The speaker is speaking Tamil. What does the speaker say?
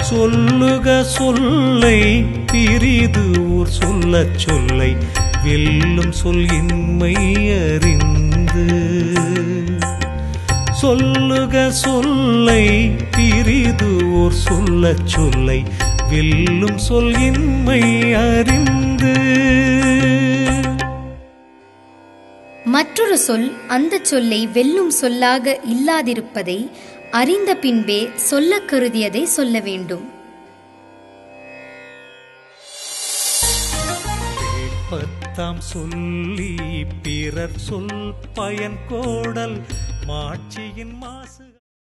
சொல்லுக சொல்லை பிரிது ஊர் சொல்லச் சொல்லை வெல்லும் சொல் இன்மை அறிந்து சொல்லுக சொல்லை பிரிது ஓர் சொல்லச் சொல்லை வெல்லும் சொல் இன்மை அறிந்து மற்றொரு சொல் அந்தச் சொல்லை வெல்லும் சொல்லாக இல்லாதிருப்பதை அறிந்த பின்பே சொல்லக் கருதியதை சொல்ல வேண்டும் பத்தாம் சொல்லி பிறர் சொல் பயன் கோடல் மாட்சியின் மாசு